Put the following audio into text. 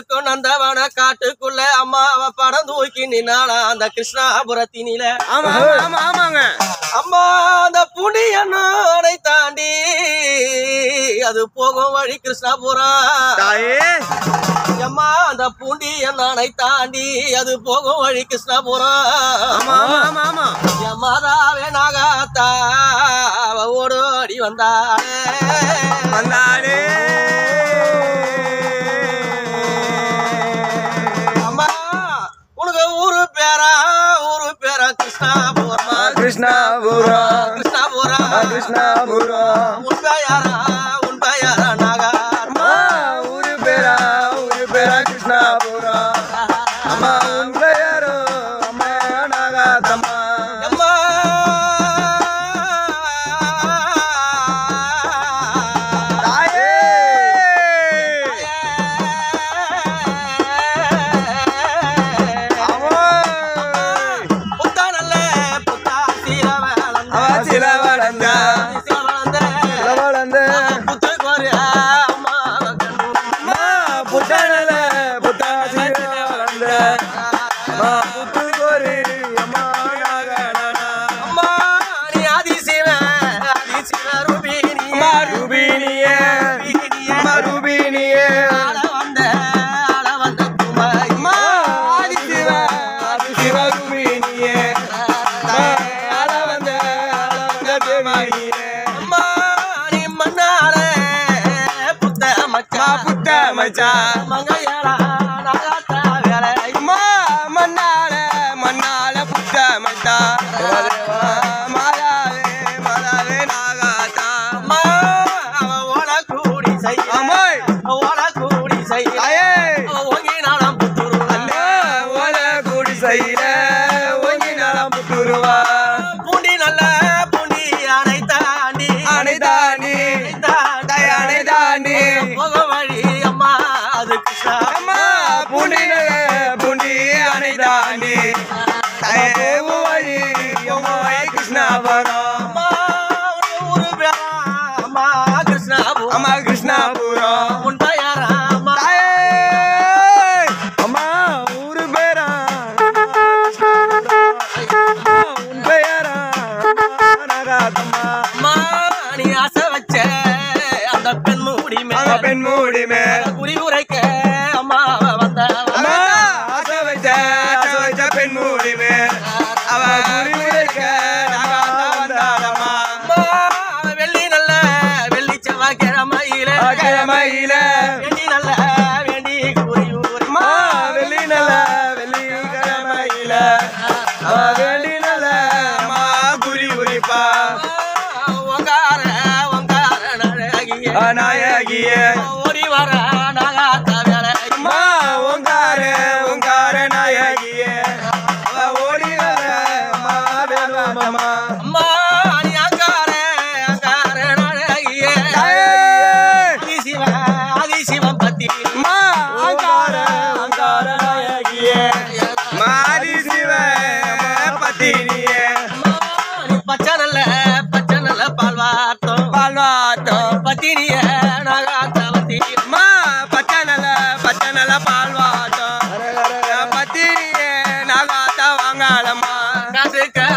இருக்கும் நந்தவன காட்டுக்குள்ள அம்மாவ படம் தூக்கி நின்னாளா அந்த கிருஷ்ணாபுரத்தினில ஆமா ஆமா ஆமா ஆமாங்க அம்மா அந்த புண்ணியனோடை தாண்டி அது போகும் வழி கிருஷ்ணாபுரம் தாயே அம்மா அந்த பூண்டி நானை தாண்டி அது போகும் வழி கிருஷ்ணாபுரம் ஆமா ஆமா ஆமா ஆமா என் மாதாவே நாகாத்தா அவ ஓடோடி வந்தாளே வந்தாளே அம்மா உனக்கு ஊரு பேரா ஊரு பேரா கிருஷ்ணாபுரமா கிருஷ்ணாபுரம் கிருஷ்ணாபுரம் கிருஷ்ணாபுரம் உன் பெயரா உன் பெயரா நாகாத்தா அம்மா ஊரு பேரா ஊரு பேரா கிருஷ்ணாபுரம் அம்மா உன் பெயரோ அம்மா நாகாத்தம்மா அம்மா தாயே அம்மா புத்தானல்ல புத்தா சீல வேளந்த அவ சில வளர்ந்த சீல வேளந்த சில வளர்ந்த புத்து கோரி அம்மா கண்டு அம்மா புத்தானல புத்தா சில வளர்ந்த அம்மா புத்து கோரி அம்மா நாகடனா அம்மா நீ ஆதிசிவ ஆதிசிவ ரூபினி அம்மா ரூபினியே அம்மா ரூபினியே ஆள வந்த ஆள வந்த குமாரி அம்மா ஆதிசிவ ஆதிசிவ ரூபினியே அம்மா ஆள வந்த ஆள வந்த தேவியே அம்மா நீ மன்னார புத்த அம்மா மச்சா புத்த மச்சான் மங்கையடா நகாத்தா வேலை அம்மா மண்ணால மண்ணால புத்த மச்சா மாதாவே மாதாவே நாகாத்தா அம்மா அவ ஓட கூடி செய்ய அம்மாய் ஓட கூடி செய்ய தாயே அவ ஓங்கி நாளாம் புத்துரு அண்ணா ஓல கூடி செய்யல ஒங்கி நலம் புத்துருவா பூண்டி நல்ல பூண்டி அணை தாண்டி அணை தாண்டி தாய் அணை தாண்டி போக வழி அம்மா அது கிருஷ்ணா அம்மா பூண்டி பூண்டி அணை தாண்டி தாயே வழி அம்மாய் கிருஷ்ணாபுரம் அம்மா உன் ஊரு பேரா அம்மா கிருஷ்ணாபுரம் அம்மா கிருஷ்ணாபுரம் உன் பெயரா அம்மா தாயே அம்மா ஊரு பேரா உன் பெயரா நகாத்தம்மா அம்மா நீ ஆசை வச்ச அந்த பெண் மூடி அந்த மேல பெண் மூடி மேல் குறி உரைக்க அம்மா வந்த அம்மா ஆசை வச்ச ஆசை வச்ச பெண் மூடி மேல் அவ குறி உரைக்க நகாத்தா வந்தாளம்மா அம்மா அவ வெள்ளி நல்ல வெள்ளி செவ்வாய் கிழமையில கிழமையில வேண்டி நல்ல வேண்டி குறி உரை அம்மா வெள்ளி நல்ல வெள்ளி கிழமையில அவ வேண்டி நல்ல அம்மா குறி உரிப்பா ஒங்கார ஒங்கார நழகிய நாயகியே ஓடி வர நாகாத்த வேலை அம்மா ஓங்கார ஓங்கார நாயகியே அவ ஓடி வர அம்மா வேணும் அம்மா அம்மா நீ அங்கார அங்கார நழகிய தாயே! ஆதிசிவ ஆதிசிவம் பத்தி அம்மா ஓங்கார ஓங்கார நாயகியே மாரி சிவ பத்தினியே நீ பச்சை நல்ல பச்சை நல்ல பால் வார்த்தோம் பால்வாத்தம் பத்தினிய நாகாத்தவத்தி அம்மா பச்சை நல்ல பச்சை நல்ல பால்வாத்தம் பத்தினியே நாகாத்த வாங்காளம்மா காசுக்க